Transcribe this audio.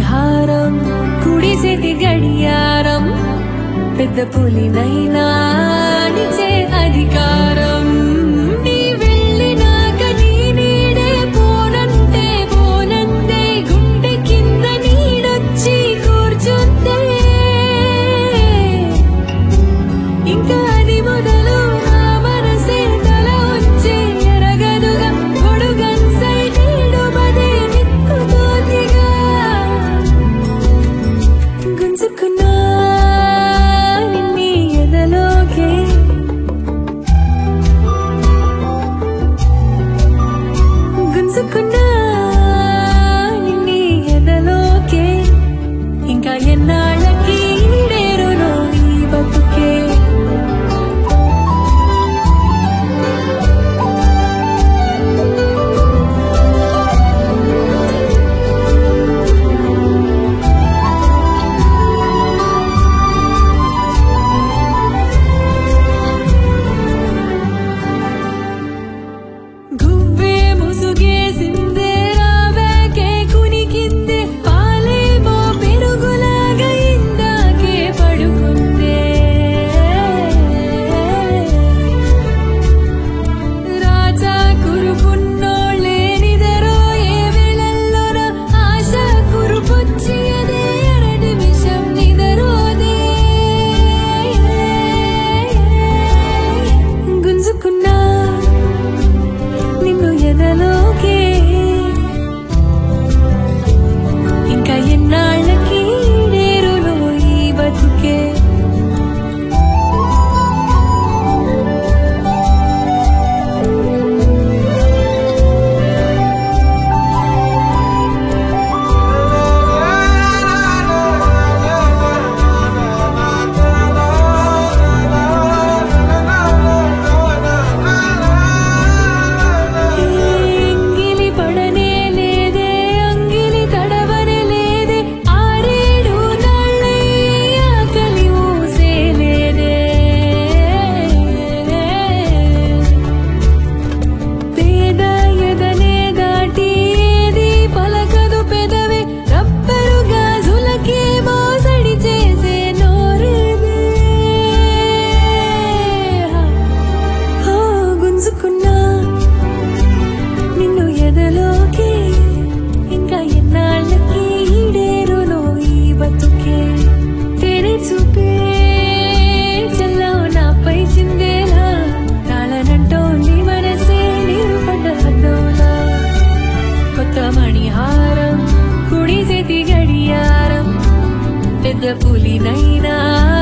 మణిహారం కుడిసేటి గడియారం పెద్ద పులినైనా నిచే అధికారం నీ వెళ్ళినాక నీ నీడే పోనంటే పోనందే గుండె కింద నీడొచ్చి కూర్చుంటే ఇంకా అది మొదలు నా మనసే తల వచ్చి ఎరగదుగా గొడుగన్సై నీడు మదే నిక్కుతోందిగా గుంజుకున్నా నిన్నీ ఎదలోకే గుంజుకున్నా నిన్నీ ఎదలోకే ఇంకా ఎన్నాళ్ళకి ఈడేరులో ఈ బతుకే గువ్వే ముసుగేసిందే రావేకే కునికిందే పాలేమో పెరుగులాగా ఇందాకే పడుకుందే రాజా కురుకున్నోళ్ళే నిదరో ఏ వేళల్లోన ఆశ కురుపుచ్చి అదే అర నిమిషం నిదరోదే గుంజుకున్నా నిన్ను ఎదలోకే ఇంకా ఎన్నాళ్ళకి నేరులో ఈ బతుకే ఎంగిలి పడనే లేదే అంగిలి తడవనే లేదే ఆరేడు నాళ్ళే ఆకలి ఊసే లేదే పేద ఎదనే దాటి ఏది పలకదు పెదవే రబ్బరు గాజులకే మోసడి చేసే నోరేదే హో గుంజుకున్నా నిన్ను ఎదలోకి ఇంకా ఎన్నాళ్ళకి ఈడేరులో ఈ బతుకే తెరే చూపే చల్లావు నాపై చిందేలా తాళనంటోంది మనసే నీరు పడ్డ హద్దోలా కొత్త మణిహారం కుడి చేతి గడియారం పెద్ద పులినైనా